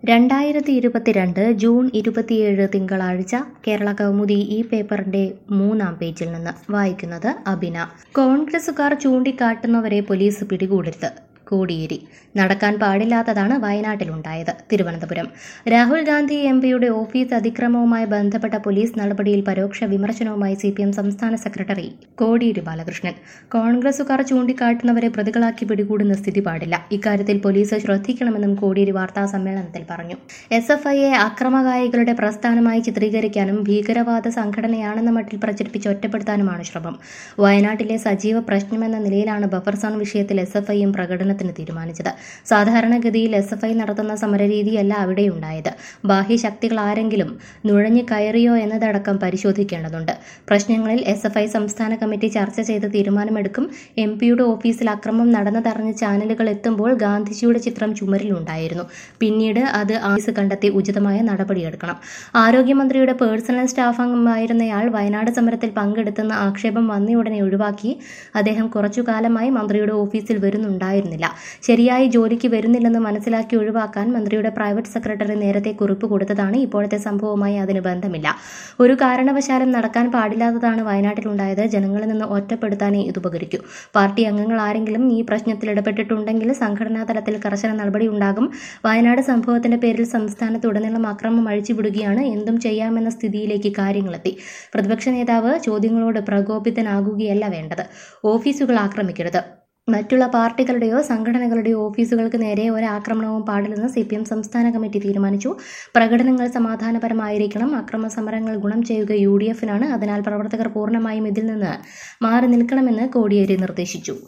രണ്ടായിരത്തി ഇരുപത്തിരണ്ട് ജൂൺ ഇരുപത്തിയേഴ് തിങ്കളാഴ്ച കേരള കൗമുദി ഈ പേപ്പറിന്റെ മൂന്നാം പേജിൽ നിന്ന് വായിക്കുന്നത് അബിന കോൺഗ്രസുകാർ ചൂണ്ടിക്കാട്ടുന്നവരെ പോലീസ് പിടികൂടരുത് കോടിയേരി നടക്കാൻ പാടില്ലാത്തതാണ് വയനാട്ടിലുണ്ടായത് തിരുവനന്തപുരം രാഹുൽ ഗാന്ധി എം പിയുടെ ഓഫീസ് അതിക്രമവുമായി ബന്ധപ്പെട്ട പോലീസ് നടപടിയിൽ പരോക്ഷ വിമർശനവുമായി സി പി എം സംസ്ഥാന സെക്രട്ടറി കോടിയേരി ബാലകൃഷ്ണൻ കോൺഗ്രസുകാർ ചൂണ്ടിക്കാട്ടുന്നവരെ പ്രതികളാക്കി പിടികൂടുന്ന സ്ഥിതി പാടില്ല ഇക്കാര്യത്തിൽ പോലീസ് ശ്രദ്ധിക്കണമെന്നും കോടിയേരി വാർത്താ സമ്മേളനത്തിൽ പറഞ്ഞു എസ് എഫ് ഐയെ അക്രമകാരികളുടെ പ്രസ്ഥാനമായി ചിത്രീകരിക്കാനും ഭീകരവാദ സംഘടനയാണെന്ന മട്ടിൽ പ്രചരിപ്പിച്ച് ഒറ്റപ്പെടുത്താനുമാണ് ശ്രമം വയനാട്ടിലെ സജീവ പ്രശ്നമെന്ന നിലയിലാണ് ബഫർ സോൺ വിഷയത്തിൽ എസ് എഫ് ഐയും പ്രകടനത്തിന് തീരുമാനിച്ചത് സാധാരണഗതിയിൽ എസ് എഫ് ഐ നടത്തുന്ന സമരരീതിയല്ല അവിടെയുണ്ടായത് ബാഹ്യശക്തികൾ ആരെങ്കിലും നുഴഞ്ഞു കയറിയോ എന്നതടക്കം പരിശോധിക്കേണ്ടതുണ്ട് പ്രശ്നങ്ങളിൽ എസ് എഫ് ഐ സംസ്ഥാന കമ്മിറ്റി ചർച്ച ചെയ്ത് തീരുമാനമെടുക്കും എം പിയുടെ ഓഫീസിൽ അക്രമം നടന്നതറിഞ്ഞ് ചാനലുകൾ എത്തുമ്പോൾ ഗാന്ധിജിയുടെ ചിത്രം ചുമരിലുണ്ടായിരുന്നു പിന്നീട് അത് ആഫീസ് കണ്ടെത്തി ഉചിതമായ നടപടിയെടുക്കണം ആരോഗ്യമന്ത്രിയുടെ പേഴ്സണൽ സ്റ്റാഫ് അംഗമായിരുന്നയാൾ വയനാട് സമരത്തിൽ പങ്കെടുത്തെന്ന ആക്ഷേപം വന്നയുടനെ ഒഴിവാക്കി അദ്ദേഹം കുറച്ചു കാലമായി മന്ത്രിയുടെ ഓഫീസിൽ വരുന്നുണ്ടായിരുന്നില്ല ശരിയായി ജോലിക്ക് വരുന്നില്ലെന്ന് മനസ്സിലാക്കി ഒഴിവാക്കാൻ മന്ത്രിയുടെ പ്രൈവറ്റ് സെക്രട്ടറി നേരത്തെ കുറിപ്പ് കൊടുത്തതാണ് ഇപ്പോഴത്തെ സംഭവവുമായി അതിന് ബന്ധമില്ല ഒരു കാരണവശാലും നടക്കാൻ പാടില്ലാത്തതാണ് വയനാട്ടിലുണ്ടായത് ജനങ്ങളിൽ നിന്ന് ഒറ്റപ്പെടുത്താനേ ഇത് ഉപകരിക്കൂ പാർട്ടി അംഗങ്ങൾ ആരെങ്കിലും ഈ പ്രശ്നത്തിൽ ഇടപെട്ടിട്ടുണ്ടെങ്കിൽ സംഘടനാ തലത്തിൽ കർശന നടപടി ഉണ്ടാകും വയനാട് സംഭവത്തിന്റെ പേരിൽ സംസ്ഥാനത്തുടനീളം അക്രമം അഴിച്ചുവിടുകയാണ് എന്തും ചെയ്യാമെന്ന സ്ഥിതിയിലേക്ക് കാര്യങ്ങളെത്തി പ്രതിപക്ഷ നേതാവ് ചോദ്യങ്ങളോട് പ്രകോപിതനാകുകയല്ല വേണ്ടത് ഓഫീസുകൾ ആക്രമിക്കരുത് മറ്റുള്ള പാർട്ടികളുടെയോ സംഘടനകളുടെയോ ഓഫീസുകൾക്ക് നേരെ ഒരാക്രമണവും പാടില്ലെന്ന് സി പി എം സംസ്ഥാന കമ്മിറ്റി തീരുമാനിച്ചു പ്രകടനങ്ങൾ സമാധാനപരമായിരിക്കണം അക്രമ സമരങ്ങൾ ഗുണം ചെയ്യുക യു ഡി എഫിനാണ് അതിനാൽ പ്രവർത്തകർ പൂർണ്ണമായും ഇതിൽ നിന്ന് മാറി നിൽക്കണമെന്ന് കോടിയേരി നിർദ്ദേശിച്ചു